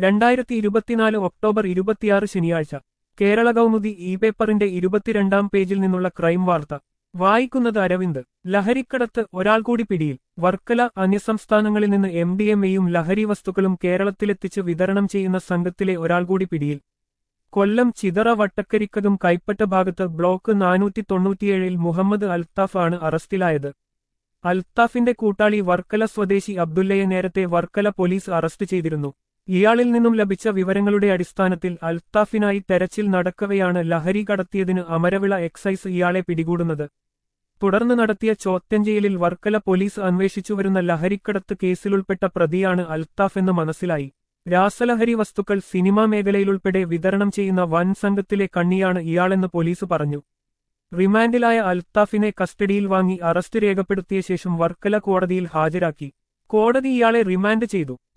രണ്ടായിരത്തി ഇരുപത്തിനാല് ഒക്ടോബർ ഇരുപത്തിയാറ് ശനിയാഴ്ച കേരള കൗമുദി ഇ പേപ്പറിന്റെ ഇരുപത്തിരണ്ടാം പേജിൽ നിന്നുള്ള ക്രൈം വാർത്ത വായിക്കുന്നത് അരവിന്ദ് ലഹരിക്കടത്ത് ഒരാൾ കൂടി പിടിയിൽ വർക്കല അന്യസംസ്ഥാനങ്ങളിൽ നിന്ന് എം ഡി എം എയും ലഹരി വസ്തുക്കളും കേരളത്തിലെത്തിച്ച് വിതരണം ചെയ്യുന്ന സംഘത്തിലെ ഒരാൾ കൂടി പിടിയിൽ കൊല്ലം ചിതറ വട്ടക്കരിക്കകം കൈപ്പറ്റ ഭാഗത്ത് ബ്ലോക്ക് നാനൂറ്റി തൊണ്ണൂറ്റിയേഴിൽ മുഹമ്മദ് അൽത്താഫ് ആണ് അറസ്റ്റിലായത് അൽത്താഫിന്റെ കൂട്ടാളി വർക്കല സ്വദേശി അബ്ദുല്ലയെ നേരത്തെ വർക്കല പോലീസ് അറസ്റ്റ് ചെയ്തിരുന്നു ഇയാളിൽ നിന്നും ലഭിച്ച വിവരങ്ങളുടെ അടിസ്ഥാനത്തിൽ അൽത്താഫിനായി തെരച്ചിൽ നടക്കവെയാണ് ലഹരി കടത്തിയതിന് അമരവിള എക്സൈസ് ഇയാളെ പിടികൂടുന്നത് തുടർന്ന് നടത്തിയ ചോദ്യം ചെയ്യലിൽ വർക്കല പോലീസ് അന്വേഷിച്ചുവരുന്ന ലഹരിക്കടത്ത് കേസിലുൾപ്പെട്ട പ്രതിയാണ് അൽത്താഫ് എന്ന് മനസ്സിലായി രാസലഹരി വസ്തുക്കൾ സിനിമാ മേഖലയിലുൾപ്പെടെ വിതരണം ചെയ്യുന്ന വൻ സംഘത്തിലെ കണ്ണിയാണ് ഇയാളെന്ന് പോലീസ് പറഞ്ഞു റിമാൻഡിലായ അൽത്താഫിനെ കസ്റ്റഡിയിൽ വാങ്ങി അറസ്റ്റ് രേഖപ്പെടുത്തിയ ശേഷം വർക്കല കോടതിയിൽ ഹാജരാക്കി കോടതി ഇയാളെ റിമാൻഡ് ചെയ്തു